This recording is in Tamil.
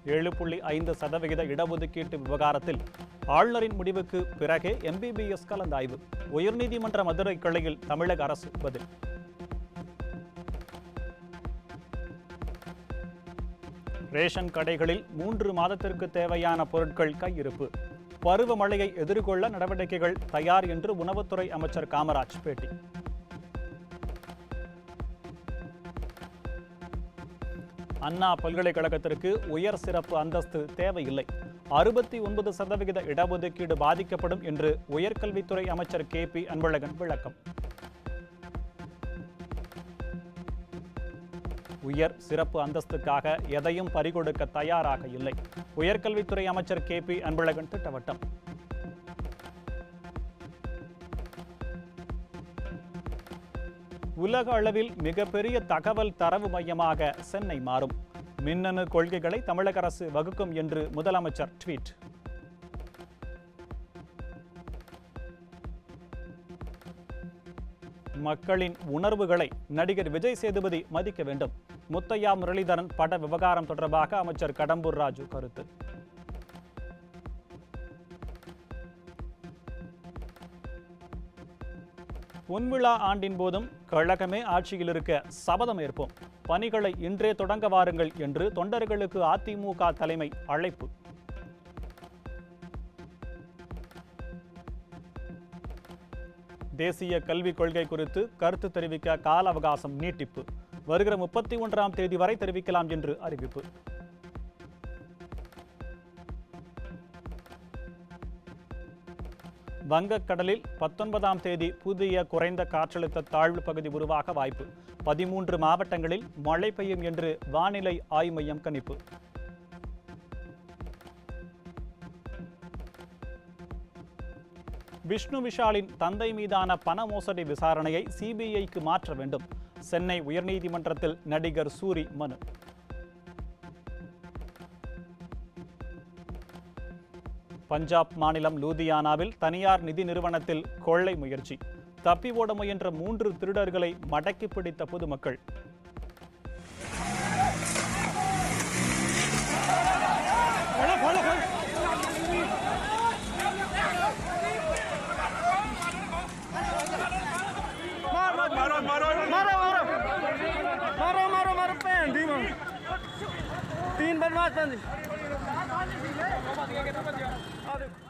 ஏழு புள்ளி ஐந்து சதவிகித இடஒதுக்கீட்டு விவகாரத்தில் ஆளுநரின் முடிவுக்கு பிறகே எம்பிபிஎஸ் கலந்தாய்வு உயர்நீதிமன்ற மதுரை கிளையில் தமிழக அரசு பதில் ரேஷன் கடைகளில் மூன்று மாதத்திற்கு தேவையான பொருட்கள் கையிருப்பு பருவமழையை எதிர்கொள்ள நடவடிக்கைகள் தயார் என்று உணவுத்துறை அமைச்சர் காமராஜ் பேட்டி அண்ணா பல்கலைக்கழகத்திற்கு உயர் சிறப்பு அந்தஸ்து தேவையில்லை அறுபத்தி ஒன்பது சதவிகித இடஒதுக்கீடு பாதிக்கப்படும் என்று உயர்கல்வித்துறை அமைச்சர் கே பி அன்பழகன் விளக்கம் உயர் சிறப்பு அந்தஸ்துக்காக எதையும் பறிகொடுக்க தயாராக இல்லை உயர்கல்வித்துறை அமைச்சர் கே பி அன்பழகன் திட்டவட்டம் உலக அளவில் மிகப்பெரிய தகவல் தரவு மையமாக சென்னை மாறும் மின்னணு கொள்கைகளை தமிழக அரசு வகுக்கும் என்று முதலமைச்சர் ட்வீட் மக்களின் உணர்வுகளை நடிகர் விஜய் சேதுபதி மதிக்க வேண்டும் முத்தையா முரளிதரன் பட விவகாரம் தொடர்பாக அமைச்சர் கடம்பூர் ராஜு கருத்து பொன்விழா ஆண்டின் போதும் கழகமே ஆட்சியில் இருக்க சபதம் ஏற்போம் பணிகளை இன்றே தொடங்க வாருங்கள் என்று தொண்டர்களுக்கு அதிமுக தலைமை அழைப்பு தேசிய கல்விக் கொள்கை குறித்து கருத்து தெரிவிக்க கால அவகாசம் நீட்டிப்பு வருகிற முப்பத்தி ஒன்றாம் தேதி வரை தெரிவிக்கலாம் என்று அறிவிப்பு வங்கக்கடலில் பத்தொன்பதாம் தேதி புதிய குறைந்த காற்றழுத்த தாழ்வு பகுதி உருவாக வாய்ப்பு பதிமூன்று மாவட்டங்களில் மழை பெய்யும் என்று வானிலை ஆய்வு மையம் கணிப்பு விஷ்ணு விஷாலின் தந்தை மீதான பண மோசடி விசாரணையை சிபிஐக்கு மாற்ற வேண்டும் சென்னை உயர்நீதிமன்றத்தில் நடிகர் சூரி மனு பஞ்சாப் மாநிலம் லூதியானாவில் தனியார் நிதி நிறுவனத்தில் கொள்ளை முயற்சி தப்பி ஓட முயன்ற மூன்று திருடர்களை மடக்கி பிடித்த பொதுமக்கள் मारो मारो मारो मारो मारो मारो मारो भैन दी मारो तीन बदमाश बंद आ देखो